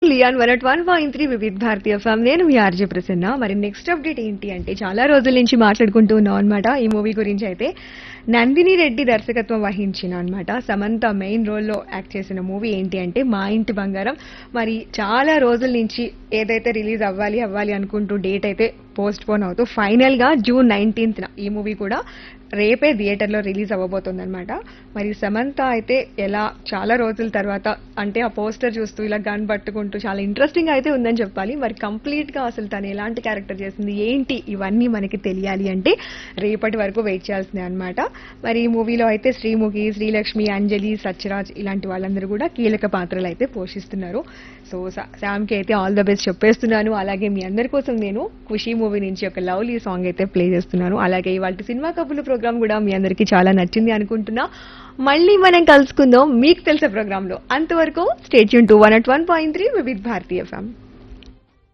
only on one at one point three Vividh Bharati FM నేను మీ RJ Prasanna మరి నెక్స్ట్ అప్డేట్ ఏంటి అంటే చాలా రోజుల నుంచి మాట్లాడుకుంటూ ఉన్నాం అనమాట ఈ మూవీ గురించి అయితే నందిని రెడ్డి దర్శకత్వం వహించిన అనమాట సమంత మెయిన్ రోల్లో యాక్ట్ చేసిన మూవీ ఏంటి అంటే మా ఇంటి బంగారం మరి చాలా రోజుల నుంచి ఏదైతే రిలీజ్ అవ్వాలి అవ్వాలి అనుకుంటూ డేట్ అయితే పోస్ట్ పోన్ అవుతూ ఫైనల్ గా జూన్ నైన్టీన్త్ ఈ మూవీ కూడా రేపే థియేటర్లో రిలీజ్ అవ్వబోతుంది అనమాట మరి సమంత అయితే ఎలా చాలా రోజుల తర్వాత అంటే ఆ పోస్టర్ చూస్తూ ఇలా గన్ పట్టుకుంటూ చాలా ఇంట్రెస్టింగ్ అయితే ఉందని చెప్పాలి మరి కంప్లీట్ గా అసలు తను ఎలాంటి క్యారెక్టర్ చేసింది ఏంటి ఇవన్నీ మనకి తెలియాలి అంటే రేపటి వరకు వెయిట్ చేయాల్సిందే అనమాట మరి ఈ మూవీలో అయితే శ్రీముఖి శ్రీలక్ష్మి అంజలి సత్యరాజ్ ఇలాంటి వాళ్ళందరూ కూడా కీలక పాత్రలు అయితే పోషిస్తున్నారు సో శామ్ కి అయితే ఆల్ ద బెస్ట్ చెప్పేస్తున్నాను అలాగే మీ అందరి కోసం నేను ఖుషి మూవీ నుంచి ఒక లవ్లీ సాంగ్ అయితే ప్లే చేస్తున్నాను అలాగే ఇవాళ సినిమా కబుర్లు ప్రోగ్రామ్ కూడా మీ అందరికీ చాలా నచ్చింది అనుకుంటున్నా మళ్ళీ మనం కలుసుకుందాం మీకు తెలిసే ప్రోగ్రామ్ లో అంతవరకు స్టేట్ యూన్ to one at one point three Vividh Bharati ఫ్యామ్